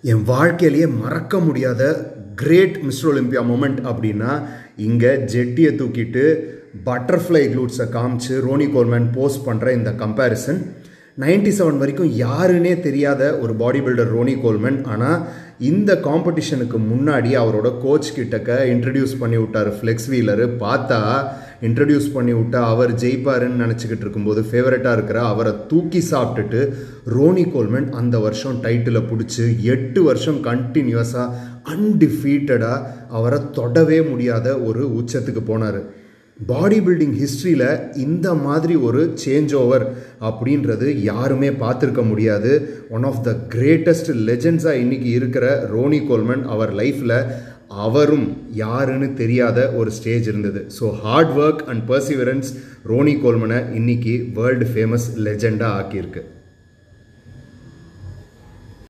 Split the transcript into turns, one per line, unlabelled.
என் வாழ்க்கையிலேயே மறக்க முடியாத கிரேட் மிஸ்டர் ஒலிம்பியா மூமெண்ட் அப்படின்னா இங்கே ஜெட்டியை தூக்கிட்டு பட்டர்ஃப்ளை க்ளூட்ஸை காமிச்சு ரோனி கோல்மேன் போஸ்ட் பண்ணுற இந்த கம்பேரிசன் நைன்டி செவன் வரைக்கும் யாருன்னே தெரியாத ஒரு பாடி பில்டர் ரோனி கோல்மேன் ஆனால் இந்த காம்படிஷனுக்கு முன்னாடி அவரோட கோச் கிட்டக்க இன்ட்ரடியூஸ் பண்ணி விட்டார் ஃப்ளெக்ஸ் வீலரு பார்த்தா இன்ட்ரடியூஸ் பண்ணி விட்டா அவர் ஜெயிப்பாருன்னு நினச்சிக்கிட்டு இருக்கும்போது ஃபேவரட்டாக இருக்கிற அவரை தூக்கி சாப்பிட்டுட்டு ரோனி கோல்மேன் அந்த வருஷம் டைட்டிலை பிடிச்சி எட்டு வருஷம் கண்டினியூஸாக அன்டிஃபீட்டடாக அவரை தொடவே முடியாத ஒரு உச்சத்துக்கு போனார் பாடி பில்டிங் ஹிஸ்ட்ரியில் இந்த மாதிரி ஒரு சேஞ்ச் ஓவர் அப்படின்றது யாருமே பார்த்துருக்க முடியாது ஒன் ஆஃப் த கிரேட்டஸ்ட் லெஜெண்ட்ஸாக இன்றைக்கி இருக்கிற ரோனி கோல்மன் அவர் லைஃப்பில் அவரும் யாருன்னு தெரியாத ஒரு ஸ்டேஜ் இருந்தது so hard work and perseverance Ronnie கோல்மனை இன்னைக்கு வேர்ல்டு ஃபேமஸ் லெஜெண்டாக ஆக்கியிருக்கு